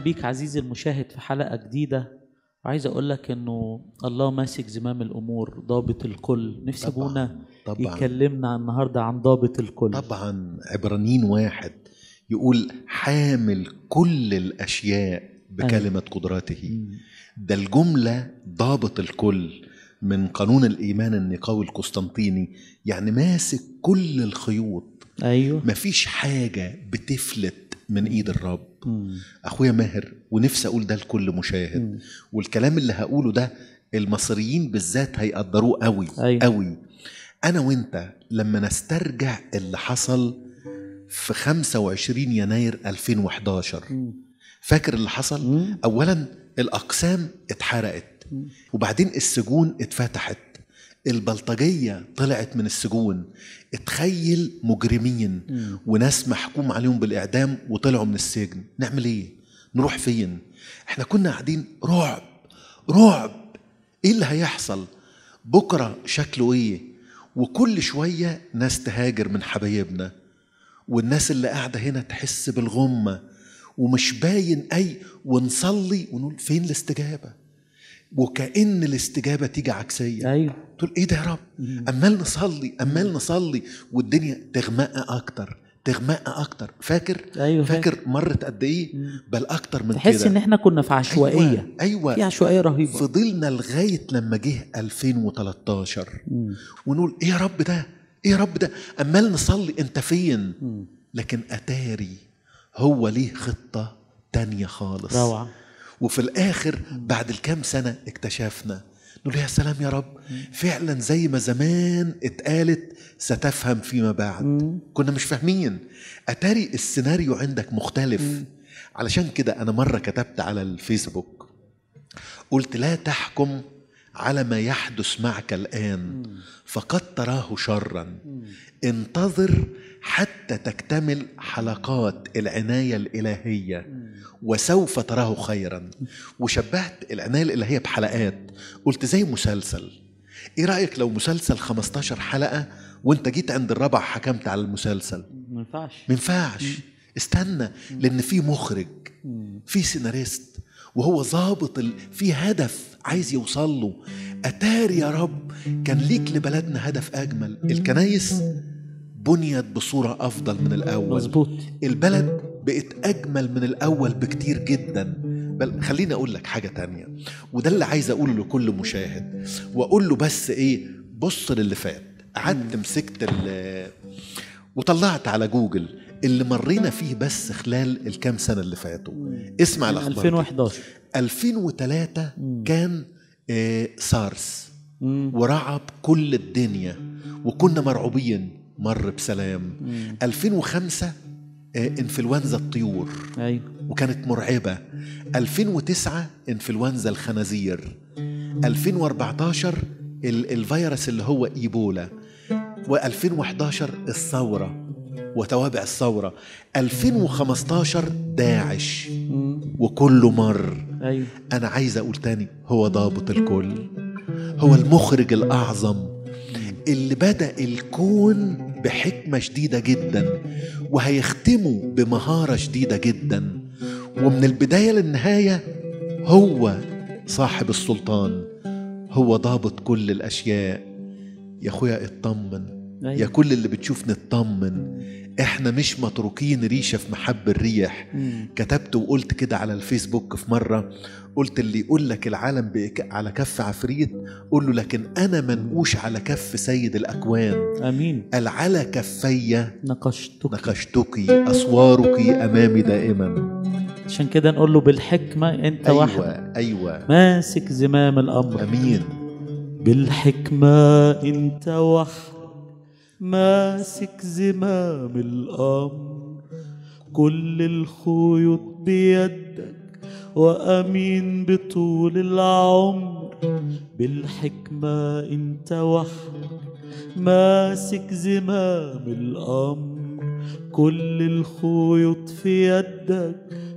بيك عزيزي المشاهد في حلقة جديدة وعايز أقول لك إنه الله ماسك زمام الأمور ضابط الكل نفسي طبعاً، أبونا طبعا يكلمنا النهاردة عن ضابط الكل طبعا عبرانيين واحد يقول حامل كل الاشياء بكلمه قدرته مم. ده الجمله ضابط الكل من قانون الايمان النقاوي القسطنطيني يعني ماسك كل الخيوط أيوه مفيش حاجه بتفلت من ايد الرب مم. اخويا ماهر ونفسي اقول ده لكل مشاهد مم. والكلام اللي هقوله ده المصريين بالذات هيقدروه قوي أيوة. قوي انا وانت لما نسترجع اللي حصل في 25 يناير 2011 مم. فاكر اللي حصل مم. اولا الاقسام اتحرقت مم. وبعدين السجون اتفتحت البلطجيه طلعت من السجون اتخيل مجرمين مم. وناس محكوم عليهم بالاعدام وطلعوا من السجن نعمل ايه نروح فين احنا كنا قاعدين رعب رعب ايه اللي هيحصل بكره شكله ايه وكل شويه ناس تهاجر من حبايبنا والناس اللي قاعده هنا تحس بالغمه ومش باين اي ونصلي ونقول فين الاستجابه وكأن الاستجابه تيجي عكسيه أيوه تقول ايه ده يا رب امال نصلي امال نصلي والدنيا تغمق اكتر تغمق اكتر فاكر أيوه فاكر مرت قد ايه بل اكتر من تحس كده إن إحنا كنا في عشوائية ايوه, أيوة. في عشوائية رهيبة فضلنا لغايه لما جه 2013 مم. ونقول ايه يا رب ده ايه يا رب ده امال نصلي انت فين مم. لكن اتاري هو ليه خطه تانية خالص روعة وفي الاخر بعد الكام سنه اكتشفنا نقول يا سلام يا رب فعلا زي ما زمان اتقالت ستفهم فيما بعد مم. كنا مش فاهمين اتاري السيناريو عندك مختلف علشان كده انا مره كتبت على الفيسبوك قلت لا تحكم على ما يحدث معك الان فقد تراه شرا انتظر حتى تكتمل حلقات العنايه الالهيه وسوف تراه خيرا وشبهت العنايه الالهيه بحلقات قلت زي مسلسل ايه رايك لو مسلسل 15 حلقه وانت جيت عند الرابع حكمت على المسلسل ما ينفعش ما ينفعش استنى لان في مخرج في سيناريست وهو ظابط ال... في هدف عايز يوصل له اتاري يا رب كان ليك لبلدنا هدف اجمل الكنايس بنيت بصوره افضل من الاول مظبوط البلد بقت اجمل من الاول بكتير جدا بل خليني اقول لك حاجه تانية وده اللي عايز اقوله لكل مشاهد واقول له بس ايه بص للي فات قعدت مسكت ال وطلعت على جوجل اللي مرينا فيه بس خلال الكام سنه اللي فاتوا اسمع من الاخبار دي. 2011 2003 كان آه، سارس مم. ورعب كل الدنيا وكنا مرعوبين مر بسلام 2005 آه، انفلونزا الطيور أيوه وكانت مرعبة 2009 انفلونزا الخنازير 2014 ال- الفيروس اللي هو ايبولا و2011 الثورة وتوابع الثورة 2015 داعش مم. وكله مر أيوه أنا عايز أقول تاني هو ضابط الكل هو المخرج الأعظم اللي بدأ الكون بحكمة شديدة جدا وهيختمه بمهارة شديدة جدا ومن البداية للنهاية هو صاحب السلطان هو ضابط كل الأشياء يا أخويا اطمن يا أيوه كل اللي بتشوفني اطمن احنا مش متروكين ريشة في محب الريح مم. كتبت وقلت كده على الفيسبوك في مرة قلت اللي يقول لك العالم بك- على كف عفريت قول له لكن أنا منقوش على كف سيد الأكوان أمين قال على كفي نقشتك نقشتك أسوارك أمامي دائما عشان كده نقول له بالحكمة أنت أيوة واحد أيوة ماسك زمام الأمر أمين بالحكمة أنت وحدك ماسك زمام الأمر كل الخيوط بيدك وأمين بطول العمر بالحكمة أنت وحدك ماسك زمام الأمر كل الخيوط في يدك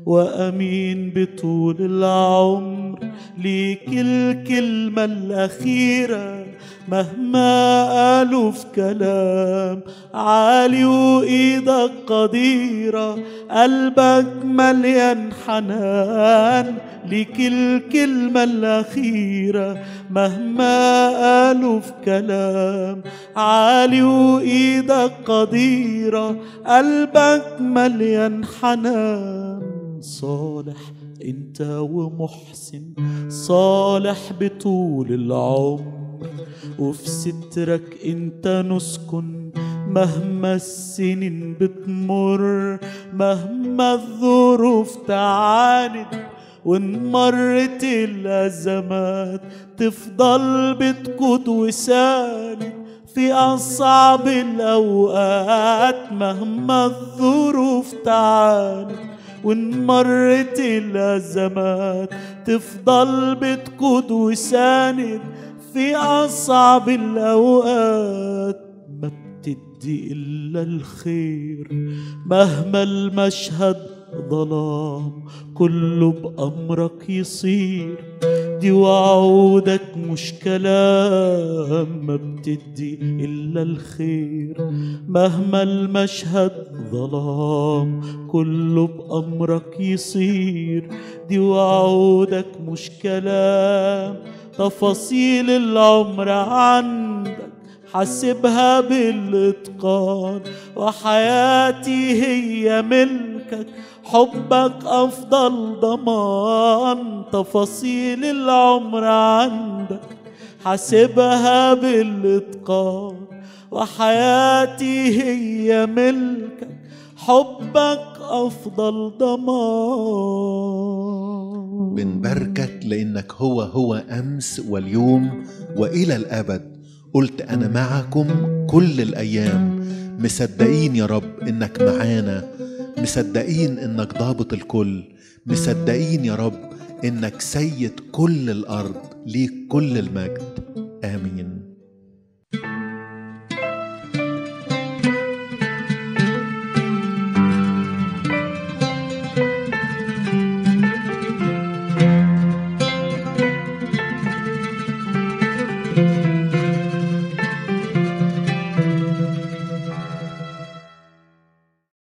وأمين بطول العمر ليك الكلمة الأخيرة مهما قالوا في كلام عالي وإيدك قديرة قلبك مليان حنان ليك الكلمة الأخيرة مهما قالوا في كلام عالي وإيدك قديرة قلبك مليان حنان صالح انت ومحسن صالح بطول العمر وفي سترك انت نسكن مهما السنين بتمر مهما الظروف تعاند وان مرت الازمات تفضل بتقود وساند في اصعب الاوقات مهما الظروف تعاند وان مرت الازمات تفضل بتقود وساند في اصعب الاوقات ما بتدي الا الخير مهما المشهد ظلام كله بأمرك يصير دي وعودك مش كلام ما بتدي إلا الخير مهما المشهد ظلام كله بأمرك يصير دي وعودك مش كلام تفاصيل العمر عندك حاسبها بالاتقان وحياتي هي ملكك حبك افضل ضمان تفاصيل العمر عندك حاسبها بالاتقان وحياتي هي ملكك حبك افضل ضمان بنباركك لانك هو هو امس واليوم والى الابد قلت انا معكم كل الايام مصدقين يا رب انك معانا مصدقين انك ضابط الكل مصدقين يا رب انك سيد كل الارض ليك كل المجد امين